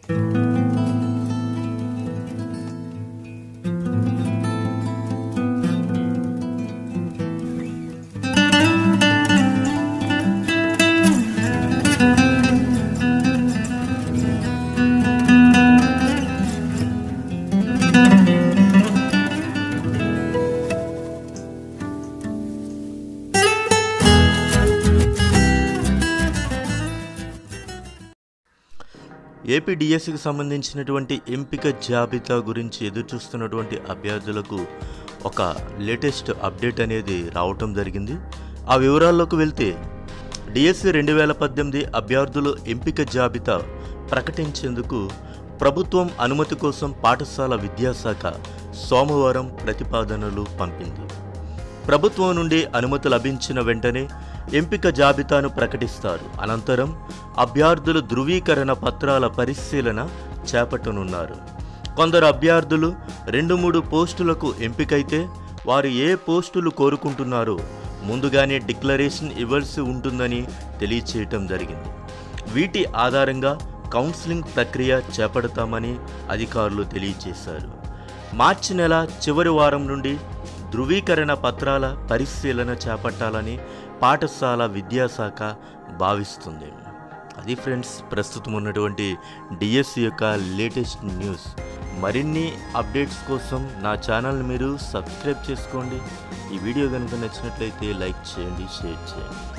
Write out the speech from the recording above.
AP డిఎస్సికి సంబంధించినటువంటి ఎంపిక జాబితా గురించి ఎదురు చూస్తున్నటువంటి అభ్యర్థులకు ఒక లేటెస్ట్ అప్డేట్ అనేది రావటం జరిగింది ఆ వివరాల్లోకి వెళ్తే డిఎస్సి రెండు వేల పద్దెనిమిది అభ్యర్థుల ఎంపిక జాబితా ప్రకటించేందుకు ప్రభుత్వం అనుమతి కోసం పాఠశాల విద్యాశాఖ సోమవారం ప్రతిపాదనలు పంపింది ప్రభుత్వం నుండి అనుమతి లభించిన వెంటనే ఎంపిక జాబితాను ప్రకటిస్తారు అనంతరం అభ్యర్థుల ధృవీకరణ పత్రాల పరిశీలన చేపట్టనున్నారు కొందరు అభ్యర్థులు రెండు మూడు పోస్టులకు ఎంపికైతే వారు ఏ పోస్టులు కోరుకుంటున్నారో ముందుగానే డిక్లరేషన్ ఇవ్వాల్సి ఉంటుందని తెలియచేయటం జరిగింది వీటి ఆధారంగా కౌన్సిలింగ్ ప్రక్రియ చేపడతామని అధికారులు తెలియజేశారు మార్చి నెల చివరి వారం నుండి ధృవీకరణ పత్రాల పరిశీలన చేపట్టాలని పాఠశాల విద్యాశాఖ భావిస్తుంది అది ఫ్రెండ్స్ ప్రస్తుతం ఉన్నటువంటి డిఎస్సి యొక్క లేటెస్ట్ న్యూస్ మరిన్ని అప్డేట్స్ కోసం నా ఛానల్ని మీరు సబ్స్క్రైబ్ చేసుకోండి ఈ వీడియో కనుక నచ్చినట్లయితే లైక్ చేయండి షేర్ చేయండి